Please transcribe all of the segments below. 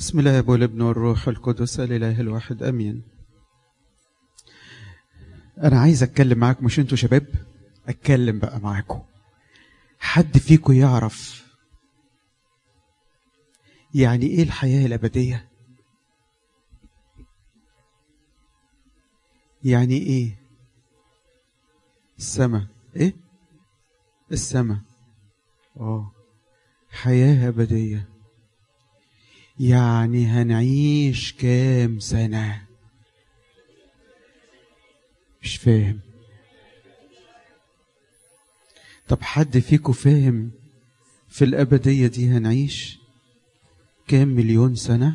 بسم الله والابن والروح القدس الاله الواحد امين انا عايز اتكلم معاكم مش انتوا شباب اتكلم بقى معاكم حد فيكم يعرف يعني ايه الحياه الابديه يعني ايه السماء ايه السماء اه حياه ابديه يعني هنعيش كام سنه مش فاهم طب حد فيكم فاهم في الابديه دي هنعيش كام مليون سنه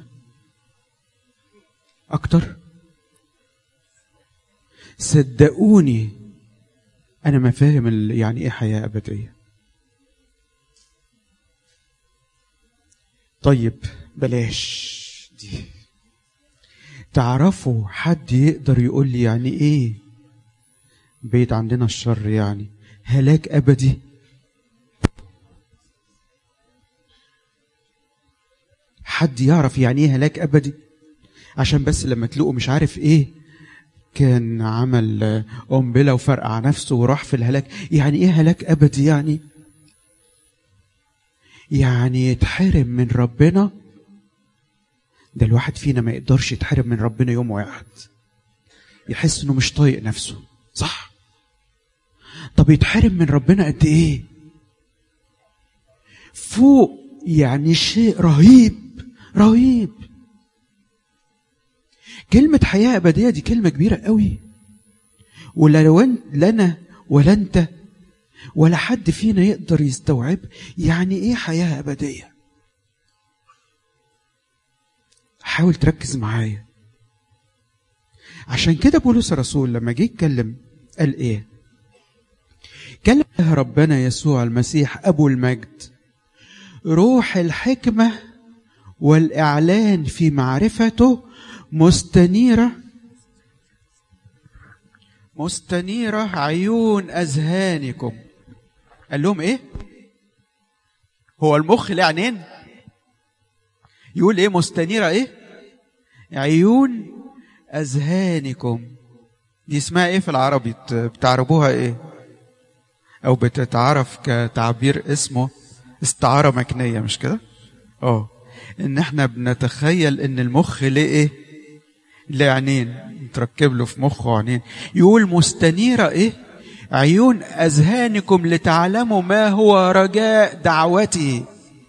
اكتر صدقوني انا ما فاهم ال- يعني ايه حياه ابديه طيب بلاش دي تعرفوا حد يقدر يقول لي يعني ايه بيت عندنا الشر يعني هلاك ابدي حد يعرف يعني ايه هلاك ابدي عشان بس لما تلاقوا مش عارف ايه كان عمل آه، قنبله وفرقع نفسه وراح في الهلاك يعني ايه هلاك ابدي يعني يعني يتحرم من ربنا ده الواحد فينا ما يقدرش يتحرم من ربنا يوم واحد يحس انه مش طايق نفسه صح طب يتحرم من ربنا قد ايه فوق يعني شيء رهيب رهيب كلمة حياة أبدية دي كلمة كبيرة قوي ولا لو أن- لا أنا ولا أنت ولا حد فينا يقدر يستوعب يعني إيه حياة أبدية حاول تركز معايا عشان كده بولس الرسول لما جه يتكلم قال ايه كلم ربنا يسوع المسيح ابو المجد روح الحكمه والاعلان في معرفته مستنيره مستنيره عيون اذهانكم قال لهم ايه هو المخ له عينين يقول ايه مستنيره ايه عيون اذهانكم دي اسمها ايه في العربي بت- بتعربوها ايه او بتتعرف كتعبير اسمه استعاره مكنيه مش كده اه ان احنا بنتخيل ان المخ ليه ايه ليه عينين تركب له في مخه عينين يقول مستنيره ايه عيون اذهانكم لتعلموا ما هو رجاء دعوته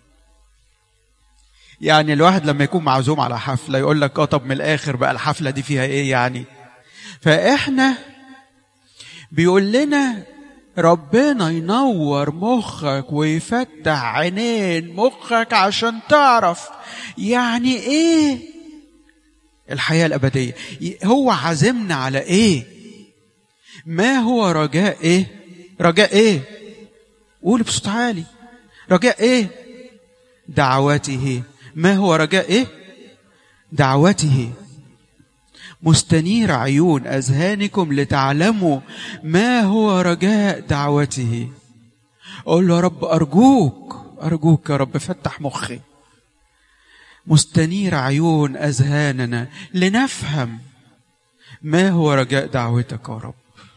يعني الواحد لما يكون معزوم على حفلة يقول لك اه طب من الآخر بقى الحفلة دي فيها إيه يعني فإحنا بيقول لنا ربنا ينور مخك ويفتح عينين مخك عشان تعرف يعني ايه الحياة الأبدية هو عازمنا على ايه ما هو رجاء ايه رجاء ايه قول بصوت عالي رجاء ايه دعوته ما هو رجاء ايه دعوته مستنير عيون اذهانكم لتعلموا ما هو رجاء دعوته قول له يا رب ارجوك ارجوك يا رب فتح مخي مستنير عيون اذهاننا لنفهم ما هو رجاء دعوتك يا رب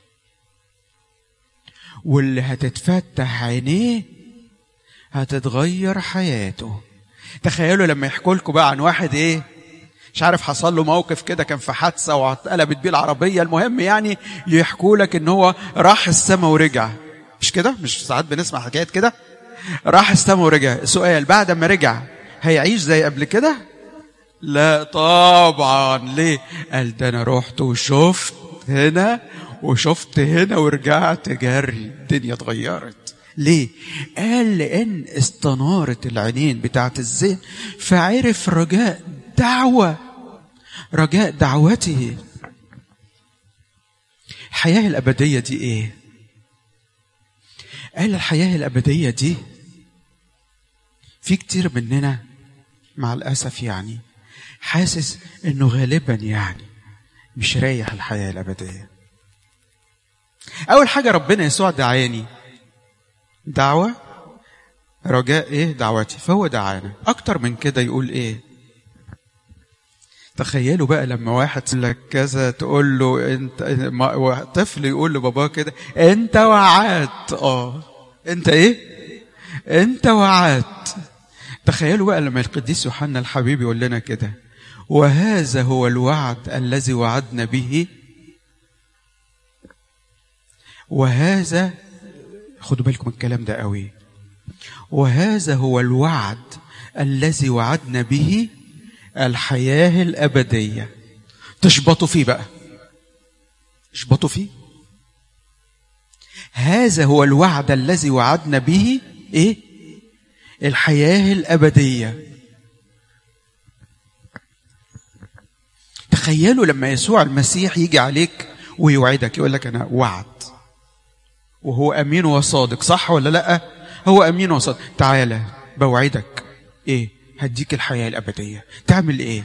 واللي هتتفتح عينيه هتتغير حياته تخيلوا لما يحكوا لكم بقى عن واحد ايه مش عارف حصل له موقف كده كان في حادثه واتقلبت بيه العربيه المهم يعني يحكوا لك ان هو راح السما ورجع مش كده مش ساعات بنسمع حكايات كده راح السما ورجع سؤال بعد ما رجع هيعيش زي قبل كده لا طبعا ليه قال ده انا رحت وشفت هنا وشفت هنا ورجعت جري الدنيا اتغيرت ليه قال لان استنارت العينين بتاعت الذهن فعرف رجاء دعوة رجاء دعوته الحياة الأبدية دي إيه؟ قال الحياة الأبدية دي في كتير مننا مع الأسف يعني حاسس إنه غالبا يعني مش رايح الحياة الأبدية أول حاجة ربنا يسوع دعاني دعوة رجاء إيه دعوتي فهو دعانا أكتر من كده يقول إيه تخيلوا بقى لما واحد يقول لك كذا تقول له انت ما- طفل يقول لباباه كده انت وعدت اه انت ايه انت وعدت تخيلوا بقى لما القديس يوحنا الحبيب يقول لنا كده وهذا هو الوعد الذي وعدنا به وهذا خدوا بالكم من الكلام ده قوي وهذا هو الوعد الذي وعدنا به الحياة الأبدية تشبطوا فيه بقى اشبطوا فيه هذا هو الوعد الذي وعدنا به ايه الحياة الأبدية تخيلوا لما يسوع المسيح يجي عليك ويوعدك يقول لك أنا وعد وهو أمين وصادق صح ولا لأ هو أمين وصادق تعالى بوعدك إيه هديك الحياة الأبدية تعمل إيه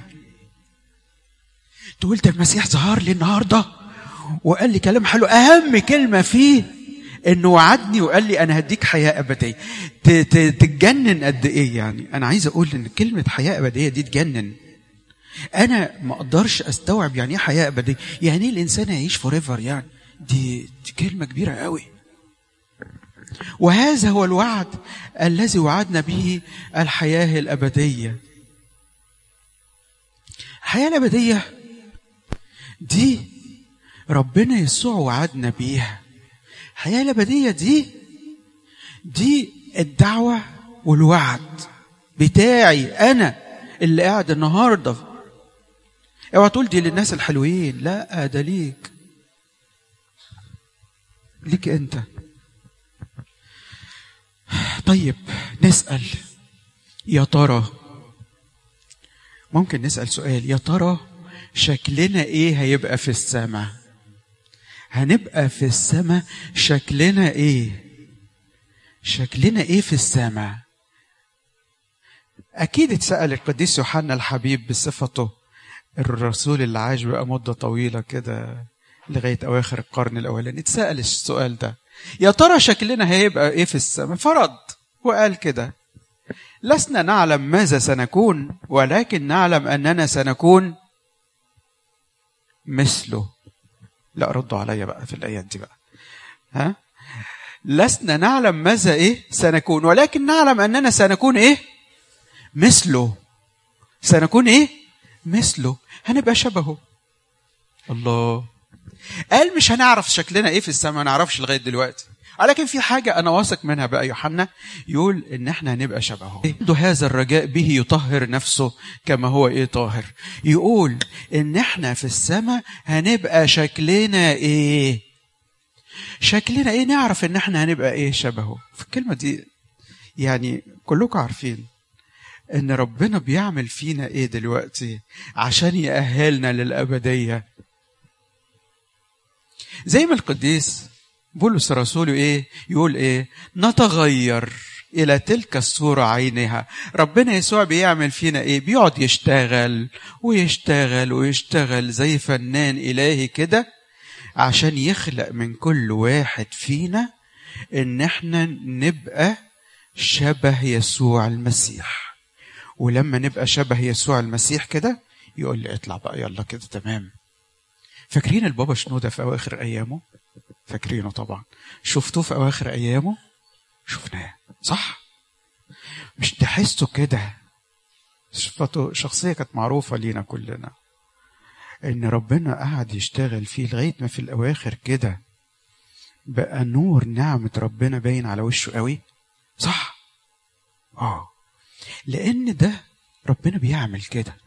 تقول ده المسيح ظهر لي النهاردة وقال لي كلام حلو أهم كلمة فيه انه وعدني وقال لي انا هديك حياه ابديه ت- ت- تتجنن قد ايه يعني انا عايز اقول ان كلمه حياه ابديه دي تجنن انا ما اقدرش استوعب يعني ايه حياه ابديه يعني ايه الانسان يعيش فور ايفر يعني دي, دي كلمه كبيره قوي وهذا هو الوعد الذي وعدنا به الحياه الابديه الحياه الابديه دي ربنا يسوع وعدنا بيها الحياه الابديه دي دي الدعوه والوعد بتاعي انا اللي قاعد النهارده اوعى تقول دي للناس الحلوين لا ده ليك ليك انت طيب نسال يا ترى ممكن نسال سؤال يا ترى شكلنا ايه هيبقى في السماء هنبقى في السماء شكلنا ايه شكلنا ايه في السماء اكيد اتسال القديس يوحنا الحبيب بصفته الرسول اللي عاش بقى مده طويله كده لغايه اواخر القرن الاولاني اتسال السؤال ده يا ترى شكلنا هيبقى ايه في السماء فرد وقال كده لسنا نعلم ماذا سنكون ولكن نعلم اننا سنكون مثله لا ردوا عليا بقى في الايات دي بقى ها لسنا نعلم ماذا ايه سنكون ولكن نعلم اننا سنكون ايه مثله سنكون ايه مثله هنبقى شبهه الله قال مش هنعرف شكلنا ايه في السماء ما نعرفش لغايه دلوقتي ولكن في حاجة أنا واثق منها بقى يوحنا يقول إن إحنا هنبقى شبهه. عنده هذا الرجاء به يطهر نفسه كما هو إيه طاهر. يقول إن إحنا في السماء هنبقى شكلنا إيه؟ شكلنا إيه؟ نعرف إن إحنا هنبقى إيه شبهه. في الكلمة دي يعني كلكم عارفين إن ربنا بيعمل فينا إيه دلوقتي عشان يأهلنا للأبدية. زي ما القديس بولس الرسول ايه يقول ايه نتغير الى تلك الصوره عينها ربنا يسوع بيعمل فينا ايه بيقعد يشتغل ويشتغل ويشتغل زي فنان الهي كده عشان يخلق من كل واحد فينا ان احنا نبقى شبه يسوع المسيح ولما نبقى شبه يسوع المسيح كده يقول لي اطلع بقى يلا كده تمام فاكرين البابا شنودة في أواخر أيامه؟ فاكرينه طبعا شفتوه في أواخر أيامه؟ شفناه صح؟ مش تحسوا كده صفته شخصية كانت معروفة لينا كلنا إن ربنا قعد يشتغل فيه لغاية ما في الأواخر كده بقى نور نعمة ربنا باين على وشه قوي صح؟ آه لأن ده ربنا بيعمل كده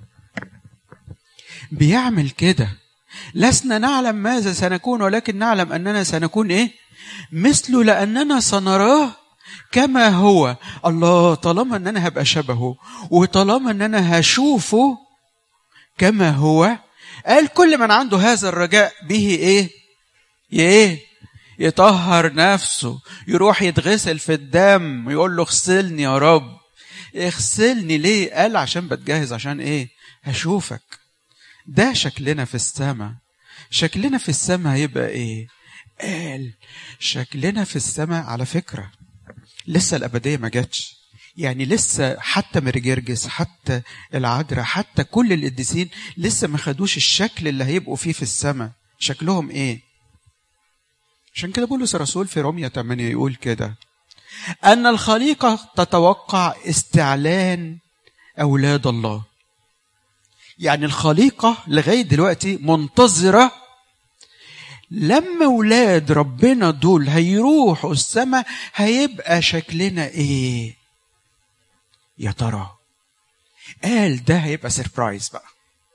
بيعمل كده لسنا نعلم ماذا سنكون ولكن نعلم اننا سنكون ايه مثله لاننا سنراه كما هو الله طالما ان انا هبقى شبهه وطالما ان انا هشوفه كما هو قال كل من عنده هذا الرجاء به ايه ايه يطهر نفسه يروح يتغسل في الدم يقول له اغسلني يا رب اغسلني ليه قال عشان بتجهز عشان ايه هشوفك ده شكلنا في السماء شكلنا في السماء هيبقى ايه قال شكلنا في السماء على فكرة لسه الأبدية ما جاتش يعني لسه حتى مرجرجس حتى العذراء حتى كل القديسين لسه ما خدوش الشكل اللي هيبقوا فيه في السماء شكلهم ايه عشان كده بولس الرسول في رومية 8 يقول كده أن الخليقة تتوقع استعلان أولاد الله يعني الخليقة لغاية دلوقتي منتظرة لما ولاد ربنا دول هيروحوا السماء هيبقى شكلنا ايه يا ترى قال ده هيبقى سيربرايز بقى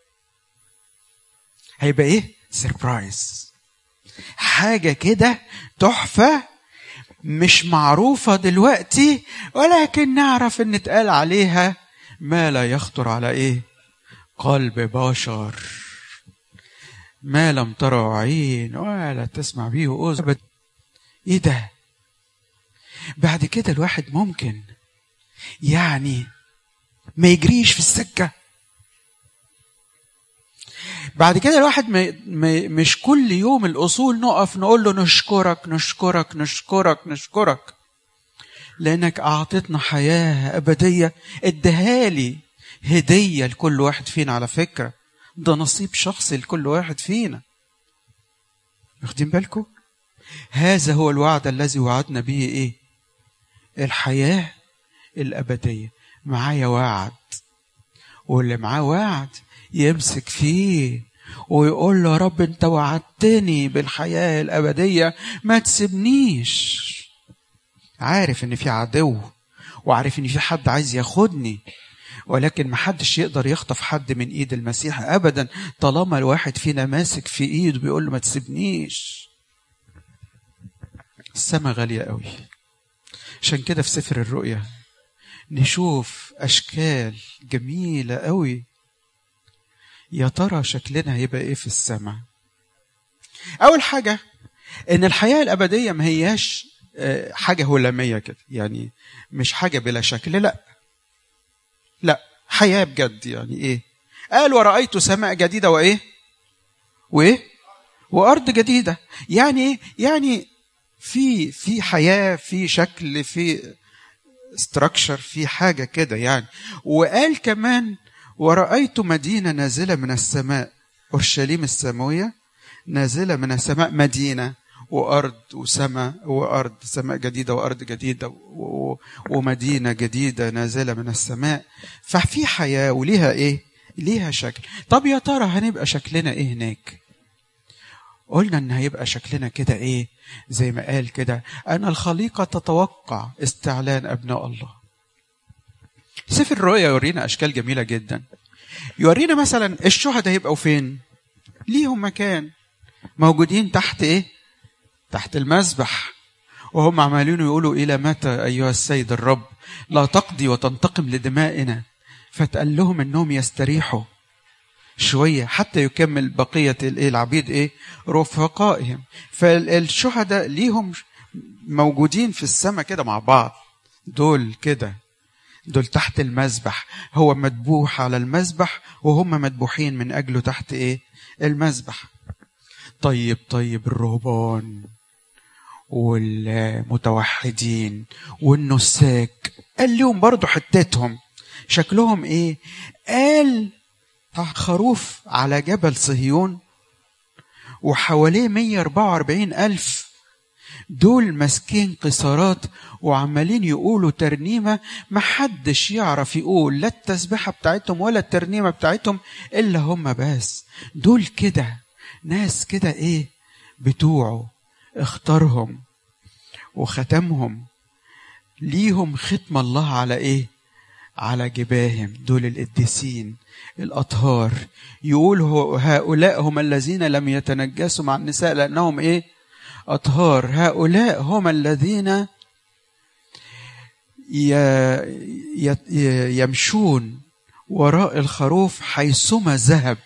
هيبقى ايه سيربرايز حاجه كده تحفه مش معروفه دلوقتي ولكن نعرف ان اتقال عليها ما لا يخطر على ايه قلب بشر ما لم ترى عين ولا تسمع به اذن ايه ده بعد كده الواحد ممكن يعني ما يجريش في السكه بعد كده الواحد ما ما مش كل يوم الاصول نقف نقول له نشكرك نشكرك نشكرك نشكرك لانك اعطيتنا حياه ابديه ادهالي هديه لكل واحد فينا على فكره ده نصيب شخصي لكل واحد فينا واخدين بالكم هذا هو الوعد الذي وعدنا به ايه الحياه الابديه معايا وعد واللي معاه وعد يمسك فيه ويقول له يا رب انت وعدتني بالحياه الابديه ما تسيبنيش عارف ان في عدو وعارف ان في حد عايز ياخدني ولكن ما حدش يقدر يخطف حد من ايد المسيح ابدا طالما الواحد فينا ماسك في ايده بيقول له ما تسيبنيش السما غاليه قوي عشان كده في سفر الرؤيا نشوف اشكال جميله قوي يا ترى شكلنا هيبقى ايه في السماء اول حاجه ان الحياه الابديه ما هياش حاجه هلاميه كده يعني مش حاجه بلا شكل لا لا حياه بجد يعني ايه قال ورأيت سماء جديده وايه وايه وارض جديده يعني ايه يعني في في حياه في شكل في ستراكشر في حاجه كده يعني وقال كمان ورأيت مدينة نازلة من السماء أورشليم السماوية نازلة من السماء مدينة وأرض وسماء وأرض سماء جديدة وأرض جديدة ومدينة جديدة نازلة من السماء ففي حياة وليها إيه؟ ليها شكل طب يا ترى هنبقى شكلنا إيه هناك؟ قلنا إن هيبقى شكلنا كده إيه؟ زي ما قال كده أن الخليقة تتوقع استعلان أبناء الله سفر الرؤيا يورينا اشكال جميله جدا يورينا مثلا الشهداء هيبقوا فين ليهم مكان موجودين تحت ايه تحت المذبح وهم عمالين يقولوا الى متى ايها السيد الرب لا تقضي وتنتقم لدمائنا فتقال لهم انهم يستريحوا شويه حتى يكمل بقيه الايه العبيد ايه رفقائهم فالشهداء ليهم موجودين في السماء كده مع بعض دول كده دول تحت المذبح هو مذبوح على المذبح وهم مذبوحين من اجله تحت ايه المذبح طيب طيب الرهبان والمتوحدين والنساك قال لهم برضو حتتهم شكلهم ايه قال خروف على جبل صهيون وحواليه 144 ألف دول ماسكين قصارات وعمالين يقولوا ترنيمه ما حدش يعرف يقول لا التسبيحه بتاعتهم ولا الترنيمه بتاعتهم الا هم بس دول كده ناس كده ايه بتوعه اختارهم وختمهم ليهم ختم الله على ايه على جباهم دول القديسين الأطهار يقول هؤلاء هم الذين لم يتنجسوا مع النساء لأنهم إيه أطهار هؤلاء هم الذين يمشون وراء الخروف حيثما ذهب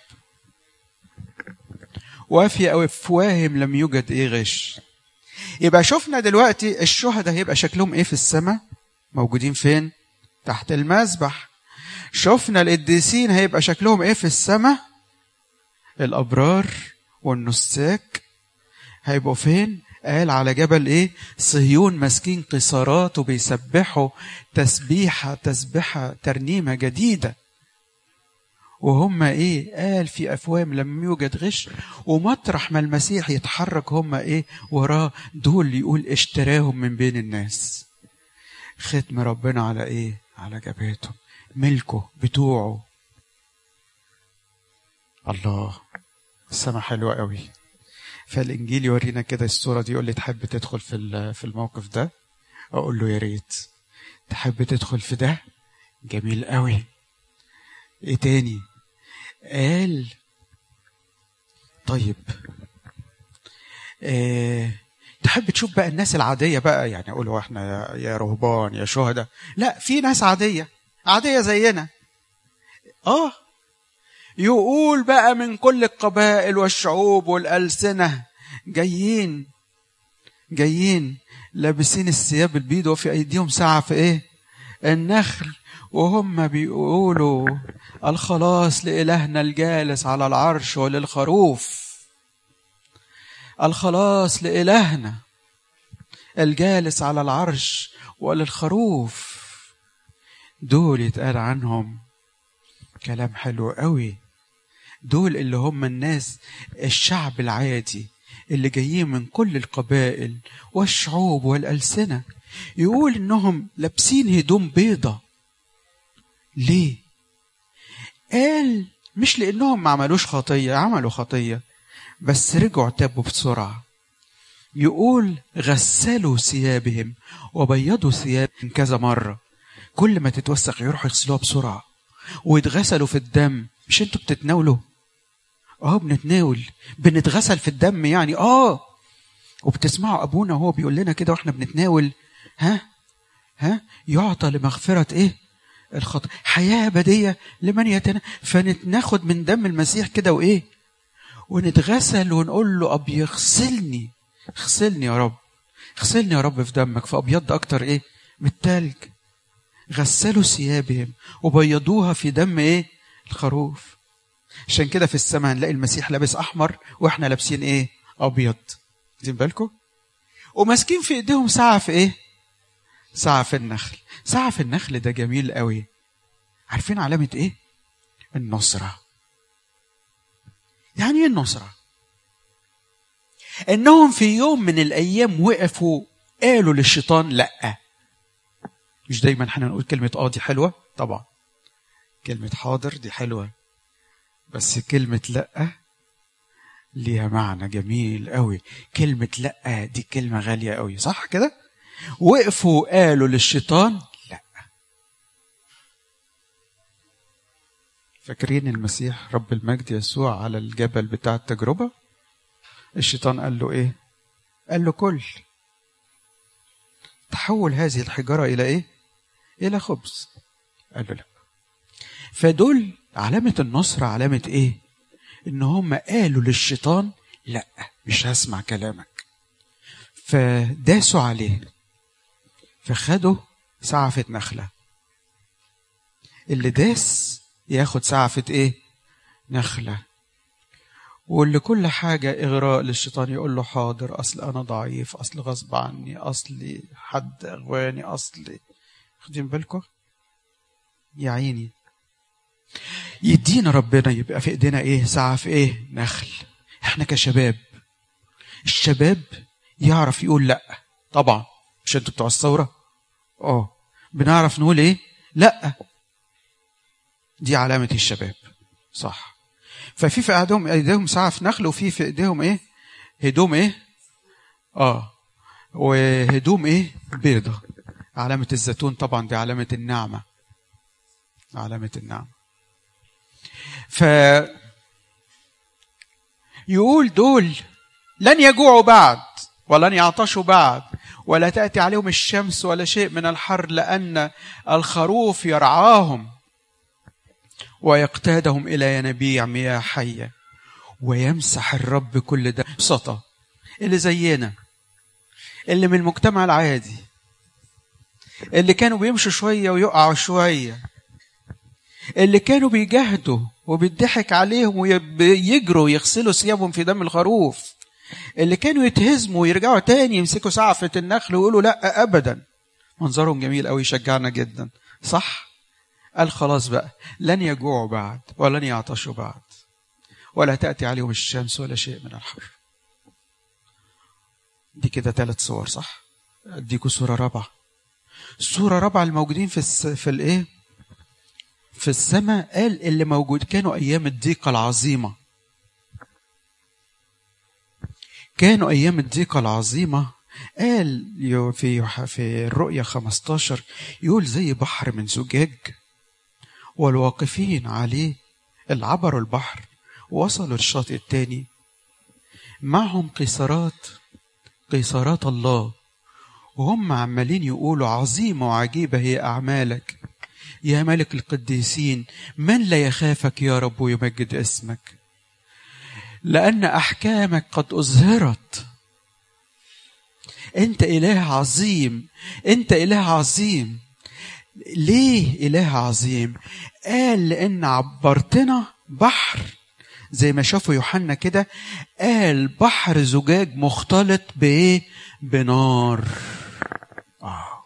وفي أفواههم لم يوجد إيه غش يبقى شفنا دلوقتي الشهداء هيبقى شكلهم إيه في السماء موجودين فين تحت المذبح شفنا القديسين هيبقى شكلهم إيه في السماء الأبرار والنساك هيبقوا فين قال على جبل ايه صهيون ماسكين قصارات وبيسبحوا تسبيحة تسبيحة ترنيمة جديدة وهم ايه قال في افوام لم يوجد غش ومطرح ما المسيح يتحرك هم ايه وراه دول يقول اشتراهم من بين الناس ختم ربنا على ايه على جبهتهم ملكه بتوعه الله السما حلوة قوي فالانجيل يورينا كده الصوره دي يقول لي تحب تدخل في في الموقف ده اقول له يا ريت تحب تدخل في ده جميل قوي ايه تاني قال طيب اه تحب تشوف بقى الناس العادية بقى يعني أقولوا إحنا يا رهبان يا شهداء لا في ناس عادية عادية زينا آه يقول بقى من كل القبائل والشعوب والألسنة جايين جايين لابسين الثياب البيض وفي أيديهم ساعة في إيه النخل وهم بيقولوا الخلاص لإلهنا الجالس على العرش وللخروف الخلاص لإلهنا الجالس على العرش وللخروف دول يتقال عنهم كلام حلو قوي دول اللي هم الناس الشعب العادي اللي جايين من كل القبائل والشعوب والألسنة يقول إنهم لابسين هدوم بيضة ليه؟ قال مش لأنهم ما عملوش خطية عملوا خطية بس رجعوا تابوا بسرعة يقول غسلوا ثيابهم وبيضوا ثيابهم كذا مرة كل ما تتوسخ يروحوا يغسلوها بسرعة ويتغسلوا في الدم مش انتوا بتتناولوا اه بنتناول بنتغسل في الدم يعني اه وبتسمعوا ابونا وهو بيقول لنا كده واحنا بنتناول ها ها يعطى لمغفرة ايه الخطأ حياة أبدية لمن يتنا فناخد من دم المسيح كده وإيه ونتغسل ونقول له أب يغسلني اغسلني يا رب اغسلني يا رب في دمك فأبيض أكتر إيه من التلج غسلوا ثيابهم وبيضوها في دم إيه الخروف عشان كده في السماء نلاقي المسيح لابس أحمر وإحنا لابسين إيه أبيض واخدين بالكم وماسكين في إيديهم ساعة في إيه ساعة في النخل ساعة في النخل ده جميل قوي عارفين علامة ايه النصرة يعني ايه النصرة انهم في يوم من الايام وقفوا قالوا للشيطان لا مش دايما احنا نقول كلمة اه دي حلوة طبعا كلمة حاضر دي حلوة بس كلمة لأ ليها معنى جميل قوي كلمة لأ دي كلمة غالية قوي صح كده وقفوا قالوا للشيطان لا فاكرين المسيح رب المجد يسوع على الجبل بتاع التجربة الشيطان قال له ايه قال له كل تحول هذه الحجارة إلى إيه؟ إلى خبز قال له لا فدول علامة النصر علامة إيه؟ إن هم قالوا للشيطان لا مش هسمع كلامك فداسوا عليه فخدوا سعفة نخلة اللي داس ياخد سعفة ايه نخلة واللي كل حاجة إغراء للشيطان يقول له حاضر أصل أنا ضعيف أصل غصب عني أصلي حد أغواني أصلي خدين بالكم يا عيني يدينا ربنا يبقى في ايدينا ايه سعف ايه نخل احنا كشباب الشباب يعرف يقول لا طبعا مش انتوا بتوع الثوره اه بنعرف نقول ايه لا دي علامه الشباب صح ففي في ايديهم ايديهم سعف نخل وفي في ايديهم ايه هدوم ايه اه وهدوم ايه بيضة علامة الزيتون طبعا دي علامة النعمة علامة النعمة ف يقول دول لن يجوعوا بعد ولن يعطشوا بعد ولا تأتي عليهم الشمس ولا شيء من الحر لأن الخروف يرعاهم ويقتادهم إلى ينابيع مياه حية ويمسح الرب كل ده بسطة اللي زينا اللي من المجتمع العادي اللي كانوا بيمشوا شوية ويقعوا شوية اللي كانوا بيجاهدوا وبيضحك عليهم ويجروا يغسلوا ثيابهم في دم الخروف اللي كانوا يتهزموا ويرجعوا تاني يمسكوا سعفة النخل ويقولوا لا أبدا منظرهم جميل قوي يشجعنا جدا صح قال خلاص بقى لن يجوعوا بعد ولن يعطشوا بعد ولا تأتي عليهم الشمس ولا شيء من الحر دي كده ثلاث صور صح اديكوا صورة رابعة الصورة رابعة الموجودين في الس... في الايه في السماء قال اللي موجود كانوا ايام الضيقة العظيمة كانوا ايام الضيقة العظيمة قال في في الرؤيا 15 يقول زي بحر من زجاج والواقفين عليه اللي عبروا البحر وصلوا للشاطئ التاني معهم قيصرات قيصرات الله وهم عمالين يقولوا عظيمة وعجيبة هي أعمالك يا ملك القديسين من لا يخافك يا رب ويمجد اسمك لأن أحكامك قد أظهرت أنت إله عظيم أنت إله عظيم ليه إله عظيم قال لأن عبرتنا بحر زي ما شافوا يوحنا كده قال بحر زجاج مختلط بايه بنار آه.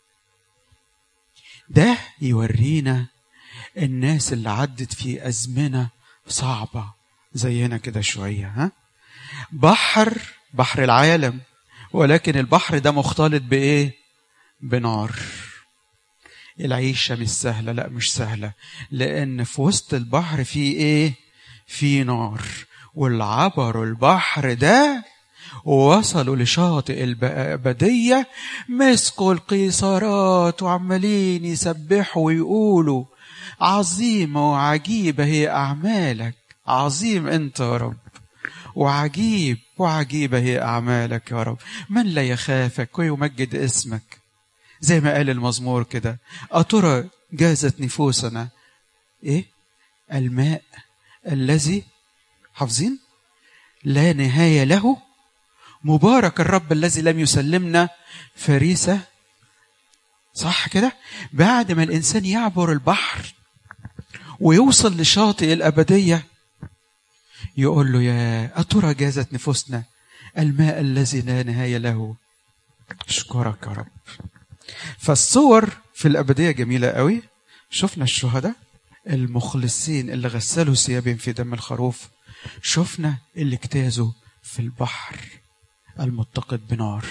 ده يورينا الناس اللي عدت في أزمنة صعبة زينا كده شوية ها بحر بحر العالم ولكن البحر ده مختلط بإيه بنار العيشة مش سهلة لا مش سهلة لأن في وسط البحر في إيه في نار واللي عبروا البحر ده ووصلوا لشاطئ الأبدية مسكوا القيصرات وعمالين يسبحوا ويقولوا عظيمة وعجيبة هي أعمالك عظيم أنت يا رب وعجيب وعجيبة هي أعمالك يا رب من لا يخافك ويمجد اسمك زي ما قال المزمور كده أترى جازت نفوسنا إيه الماء الذي حافظين لا نهاية له مبارك الرب الذي لم يسلمنا فريسة صح كده بعد ما الإنسان يعبر البحر ويوصل لشاطئ الأبدية يقول له يا أترى جازت نفوسنا الماء الذي لا نهاية له أشكرك يا رب فالصور في الأبدية جميلة قوي شفنا الشهداء المخلصين اللي غسلوا ثيابهم في دم الخروف شفنا اللي اجتازوا في البحر المتقد بنار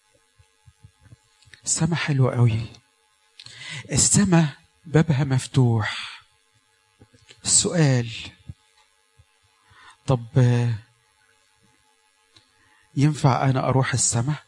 السماء حلوة قوي السماء بابها مفتوح السؤال طب ينفع أنا أروح السماء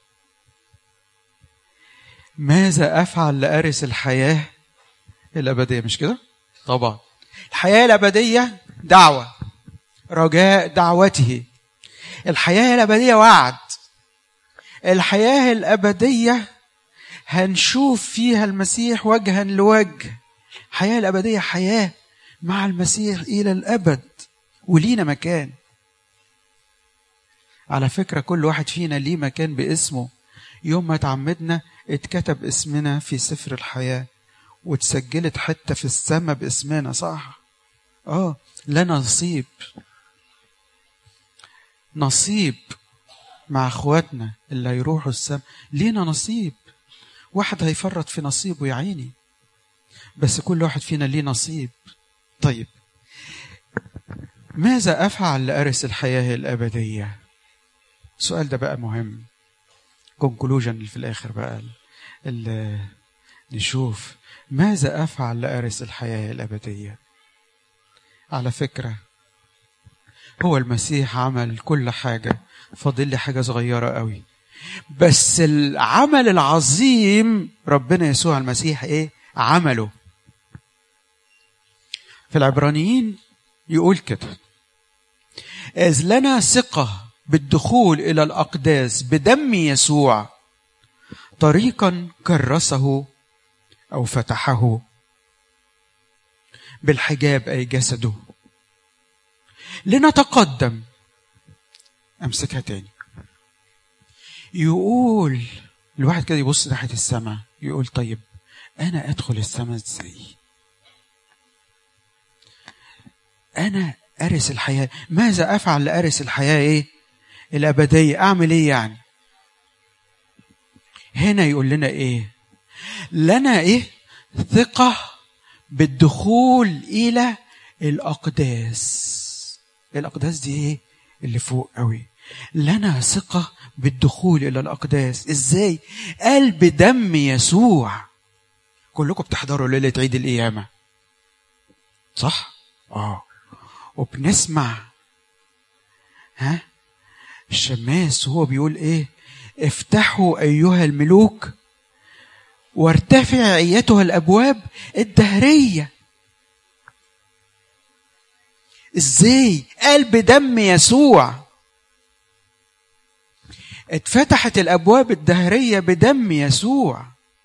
ماذا أفعل لأرث الحياة الأبدية مش كده طبعا الحياة الأبدية دعوة رجاء دعوته الحياة الأبدية وعد الحياة الأبدية هنشوف فيها المسيح وجها لوجه الحياة الأبدية حياة مع المسيح إلى الأبد ولينا مكان على فكرة كل واحد فينا ليه مكان باسمه يوم ما تعمدنا اتكتب اسمنا في سفر الحياة واتسجلت حتة في السماء باسمنا صح اه لنا نصيب نصيب مع اخواتنا اللي هيروحوا السماء لينا نصيب واحد هيفرط في نصيبه يا عيني بس كل واحد فينا ليه نصيب طيب ماذا افعل لارث الحياه الابديه السؤال ده بقى مهم كونكلوجن اللي في الاخر بقى اللي نشوف ماذا افعل لارث الحياه الابديه على فكره هو المسيح عمل كل حاجه فاضل لي حاجه صغيره قوي بس العمل العظيم ربنا يسوع المسيح ايه عمله في العبرانيين يقول كده إذ لنا ثقة بالدخول إلى الأقداس بدم يسوع طريقا كرسه أو فتحه بالحجاب أي جسده لنتقدم أمسكها تاني يقول الواحد كده يبص ناحية السماء يقول طيب أنا أدخل السماء إزاي؟ أنا أرث الحياة ماذا أفعل لأرث الحياة إيه؟ الابديه اعمل ايه يعني هنا يقول لنا ايه لنا ايه ثقه بالدخول الى الاقداس الاقداس دي ايه اللي فوق قوي لنا ثقه بالدخول الى الاقداس ازاي قال بدم يسوع كلكم بتحضروا ليله عيد القيامه صح اه وبنسمع ها الشماس وهو بيقول ايه افتحوا ايها الملوك وارتفع ايتها الابواب الدهريه ازاي قال بدم يسوع اتفتحت الابواب الدهريه بدم يسوع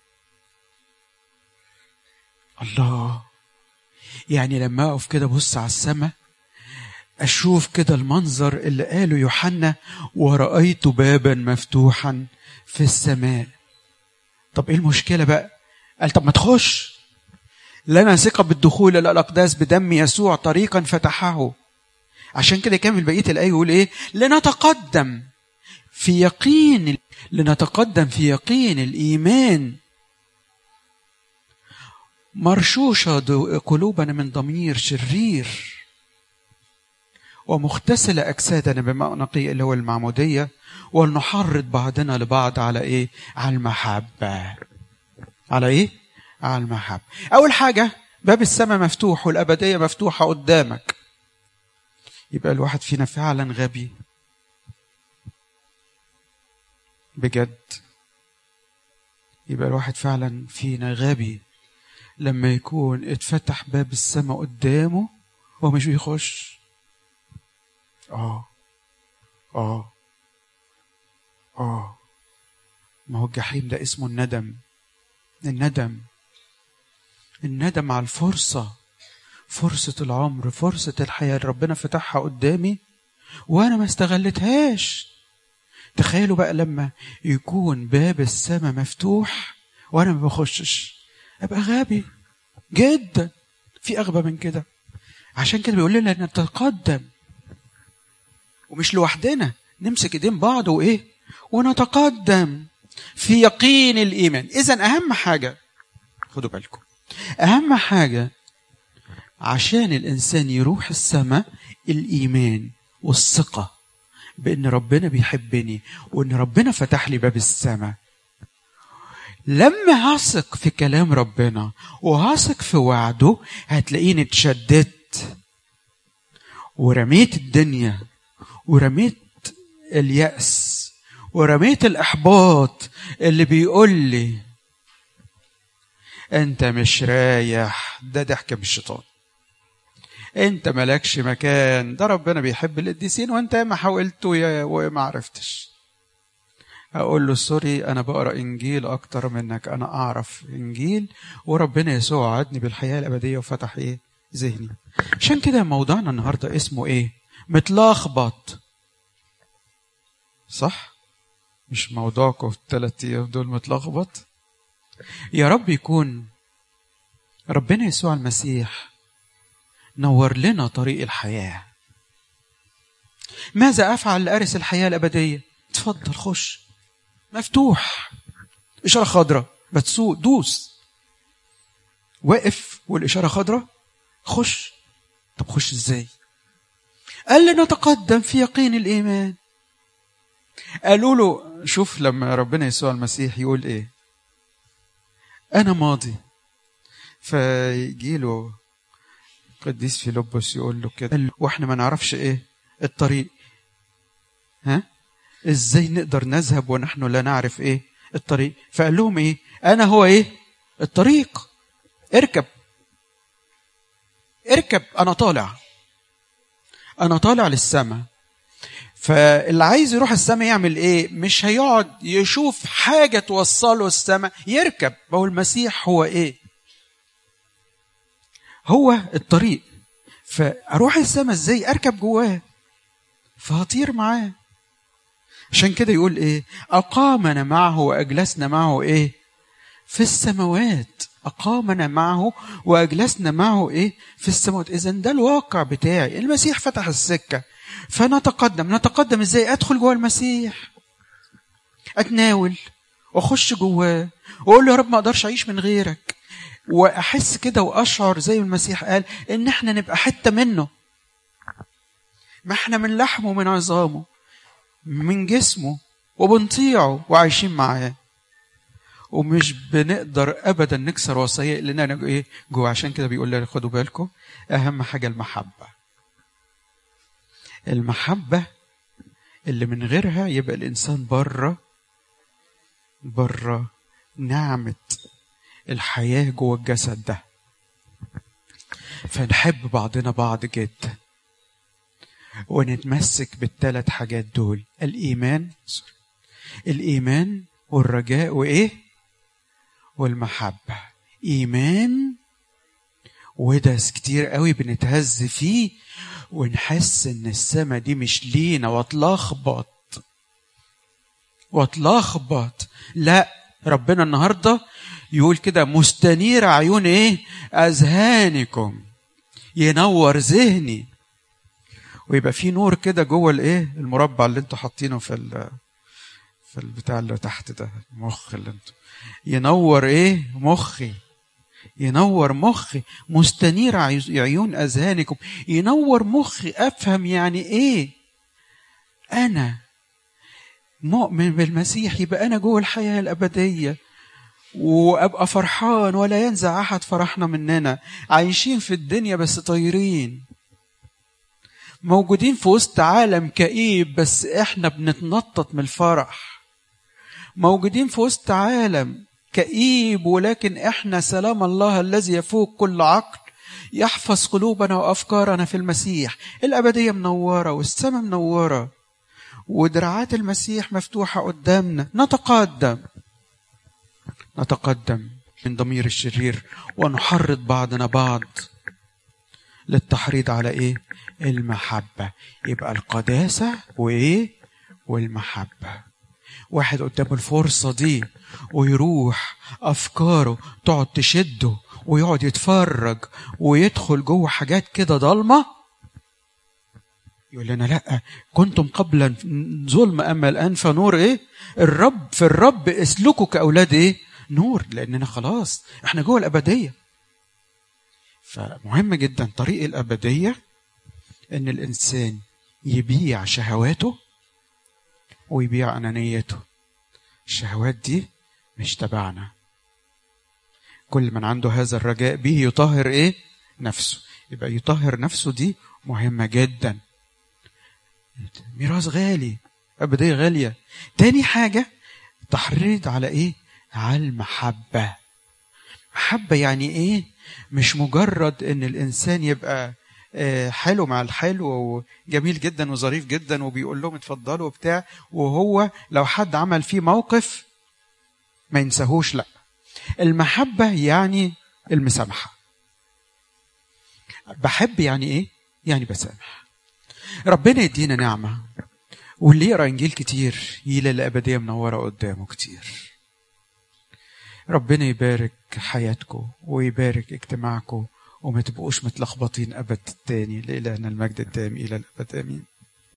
الله يعني لما اقف كده بص على السماء اشوف كده المنظر اللي قاله يوحنا ورأيت بابا مفتوحا في السماء طب ايه المشكلة بقى قال طب ما تخش لنا ثقة بالدخول إلى الأقداس بدم يسوع طريقا فتحه عشان كده كامل بقية الآية يقول إيه لنتقدم في يقين لنتقدم في يقين الإيمان مرشوشة قلوبنا من ضمير شرير ومغتسلة أجسادنا بماء نقي اللي هو المعمودية ولنحرض بعضنا لبعض على إيه؟ على المحبة. على إيه؟ على المحبة. أول حاجة باب السماء مفتوح والأبدية مفتوحة قدامك. يبقى الواحد فينا فعلا غبي. بجد. يبقى الواحد فعلا فينا غبي لما يكون اتفتح باب السماء قدامه وهو مش بيخش اه اه اه ما هو الجحيم ده اسمه الندم الندم الندم على الفرصة فرصة العمر فرصة الحياة اللي ربنا فتحها قدامي وأنا ما استغلتهاش تخيلوا بقى لما يكون باب السماء مفتوح وأنا ما بخشش أبقى غبي جدا في أغبى من كده عشان كده بيقول لنا نتقدم ومش لوحدنا نمسك ايدين بعض وايه ونتقدم في يقين الايمان اذا اهم حاجه خدوا بالكم اهم حاجه عشان الانسان يروح السماء الايمان والثقه بان ربنا بيحبني وان ربنا فتح لي باب السماء لما هثق في كلام ربنا وهثق في وعده هتلاقيني اتشددت ورميت الدنيا ورميت اليأس ورميت الإحباط اللي بيقول لي أنت مش رايح ده ضحك من الشيطان أنت مالكش مكان ده ربنا بيحب القديسين وأنت ما حاولت وما عرفتش أقول له سوري أنا بقرأ إنجيل أكتر منك أنا أعرف إنجيل وربنا يسوع وعدني بالحياة الأبدية وفتح إيه ذهني عشان كده موضوعنا النهاردة اسمه إيه متلخبط صح مش موضوعكم في الثلاث ايام دول متلخبط يا رب يكون ربنا يسوع المسيح نور لنا طريق الحياه ماذا افعل لارث الحياه الابديه تفضل خش مفتوح اشاره خضراء بتسوق دوس واقف والاشاره خضراء خش طب خش ازاي قال لي نتقدم في يقين الايمان قالوا له شوف لما ربنا يسوع المسيح يقول ايه انا ماضي فيجي له قديس فيلبس يقول له كده واحنا ما نعرفش ايه الطريق ها ازاي نقدر نذهب ونحن لا نعرف ايه الطريق فقال لهم ايه انا هو ايه الطريق اركب اركب انا طالع انا طالع للسماء فاللي عايز يروح السماء يعمل ايه مش هيقعد يشوف حاجه توصله السماء يركب هو المسيح هو ايه هو الطريق فاروح السماء ازاي اركب جواه فهطير معاه عشان كده يقول ايه اقامنا معه واجلسنا معه ايه في السماوات أقامنا معه وأجلسنا معه إيه في السماوات إذا ده الواقع بتاعي المسيح فتح السكة فنتقدم نتقدم ازاي ادخل جوه المسيح اتناول واخش جواه واقول له يا رب ما اقدرش اعيش من غيرك واحس كده واشعر زي ما المسيح قال ان احنا نبقى حته منه ما احنا من لحمه ومن عظامه من جسمه وبنطيعه وعايشين معاه ومش بنقدر ابدا نكسر وصايا لنا ايه جوه عشان كده بيقول لنا خدوا بالكم اهم حاجه المحبه المحبه اللي من غيرها يبقى الانسان بره بره نعمه الحياه جوه الجسد ده فنحب بعضنا بعض جدا ونتمسك بالثلاث حاجات دول الايمان الايمان والرجاء وايه والمحبه ايمان وده كتير قوي بنتهز فيه ونحس ان السما دي مش لينا واتلخبط واتلخبط لا ربنا النهارده يقول كده مستنير عيون ايه اذهانكم ينور ذهني ويبقى في نور كده جوه الايه المربع اللي انتوا حاطينه في ال في البتاع اللي تحت ده المخ اللي انتوا ينور ايه مخي ينور مخي مستنير عيون اذهانكم ينور مخي افهم يعني ايه انا مؤمن بالمسيح يبقى انا جوه الحياه الابديه وابقى فرحان ولا ينزع احد فرحنا مننا عايشين في الدنيا بس طايرين موجودين في وسط عالم كئيب بس احنا بنتنطط من الفرح موجودين في وسط عالم كئيب ولكن احنا سلام الله الذي يفوق كل عقل يحفظ قلوبنا وافكارنا في المسيح الابديه منوره والسماء منوره ودراعات المسيح مفتوحه قدامنا نتقدم نتقدم من ضمير الشرير ونحرض بعضنا بعض للتحريض على ايه المحبة يبقى القداسة وايه والمحبة واحد قدامه الفرصة دي ويروح أفكاره تقعد تشده ويقعد يتفرج ويدخل جوه حاجات كده ضلمة يقول لنا لا كنتم قبلا ظلم أما الآن فنور إيه الرب في الرب اسلكوا كأولاد إيه نور لأننا خلاص إحنا جوه الأبدية فمهم جدا طريق الأبدية إن الإنسان يبيع شهواته ويبيع أنانيته الشهوات دي مش تبعنا كل من عنده هذا الرجاء به يطهر ايه نفسه يبقى يطهر نفسه دي مهمة جدا ميراث غالي أبدية غالية تاني حاجة تحريض على ايه على المحبة محبة يعني ايه مش مجرد ان الانسان يبقى حلو مع الحلو وجميل جدا وظريف جدا وبيقول لهم اتفضلوا وبتاع وهو لو حد عمل فيه موقف ما ينساهوش لا المحبة يعني المسامحة بحب يعني ايه يعني بسامح ربنا يدينا نعمة واللي يقرا انجيل كتير يلاقي الابديه منوره قدامه كتير ربنا يبارك حياتكم ويبارك اجتماعكم وما تبقوش متلخبطين ابد تاني لإلهنا المجد الدائم الى الابد امين